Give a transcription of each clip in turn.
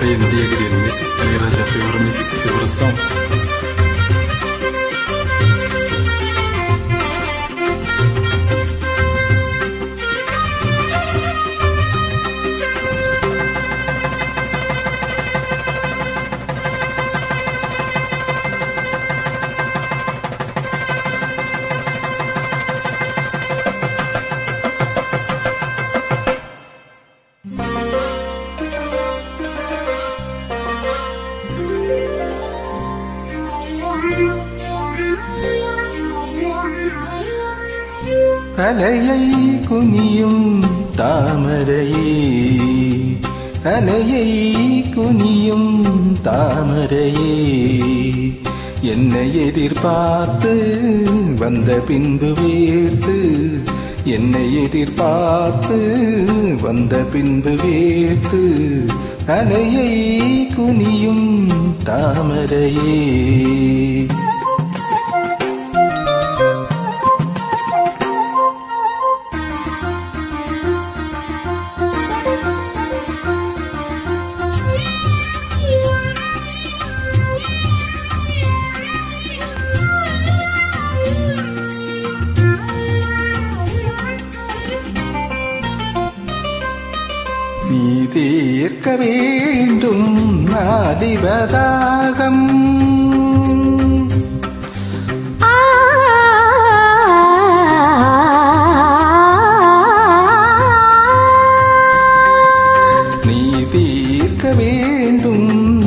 play in Diagri music, Ilayaraja favorite music, favorite song. தலையை குனியும் தாமரையே தலையை குனியும் தாமரையே என்னை எதிர்பார்த்து வந்த பின்பு வேர்த்து என்னை எதிர்பார்த்து வந்த பின்பு வேர்த்து தலையை குனியும் தாமரையே நீ தீர்க்க வேண்டும் ஆதிபதாகம் நீ தீர்க்க வேண்டும்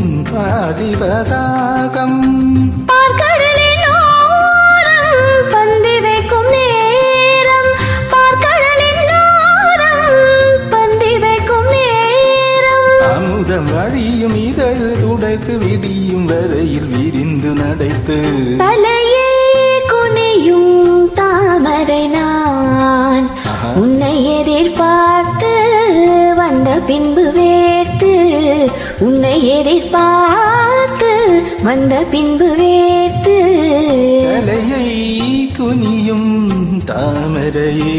ஆதிபதாகம் பார்க்கடலின் ஓரம் பந்தி வைக்கும் நேரம் பார்க்கடலின் ஓரம் பந்தி வைக்கும் நேரம் அமுதம் வழியும் இதழ் துடைத்து விடியும் வரையில் விரிந்து நடைத்து தலையே குனியும் தாமரை நான் ஆஹா. உன்னை எதிர்பார்த்து வந்த பின்பு வேர்த்து உன்னை எதிர்பார்த்து வந்த பின்பு வேர்த்து தலையை குனியும் தாமரையே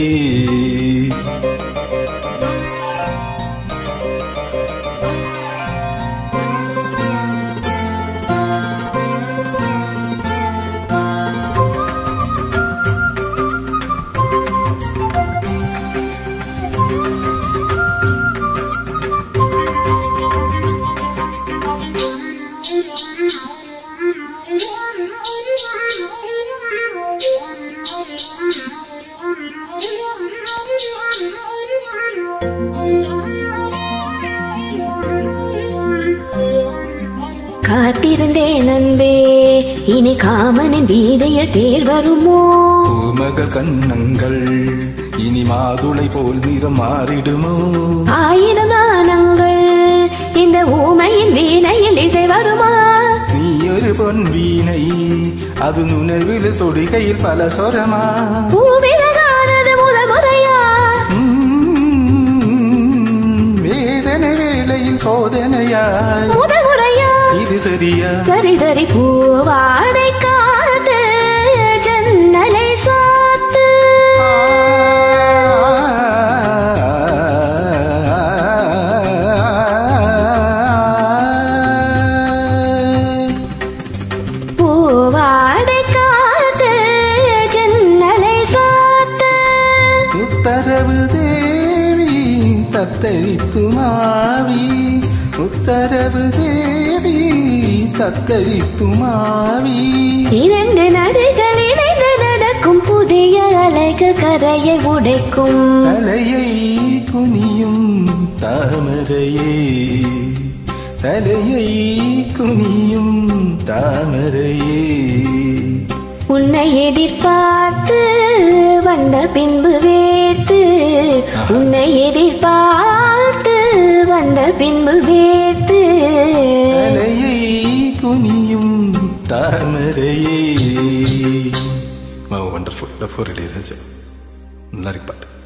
காத்திருந்தேன் அன்பே இனி காமனின் வீதையில் தேர் வருமோ பூமகள் கண்ணங்கள் இனி மாதுளை போல் நிறம் மாறிடுமோ ஆயிரம் நாணங்கள் இந்த ஊமையின் வீணையில் இசை வருமா நீ ஒரு பொன் வீணை அது நுணர்வில் தொடுகையில் பல சொரமா பூவிலகானது முதல் முறையா உம், வேதனை வேளையில் சோதனையாய் முதல் முறையா இது சரியா சரி சரி பூவாடை காத்து ஜன்னலை சாத்து பூவாடை காத்து ஜன்னலை சாத்து உத்தரவு தேவி தத்தளித்து மாவி உத்தரவு தேவி தத்தளித்து மாவி இரண்டு நதிகள் இணைந்து நடக்கும் புதிய அலைகள் கரையை உடைக்கும் தலையை குனியும் தாமரையே தலையை குனியும் தாமரையே உன்னை எதிர்பார்த்து வந்த பின்பு வேர்த்து உன்னை எதிர்பார்த்து வந்த பின்பு வேர்த்து தலையை குனியும் தாமரையே வண்டர்ஃபுல் டஃபோர் இளையராஜா நல்லா இருக்கு பாட்டு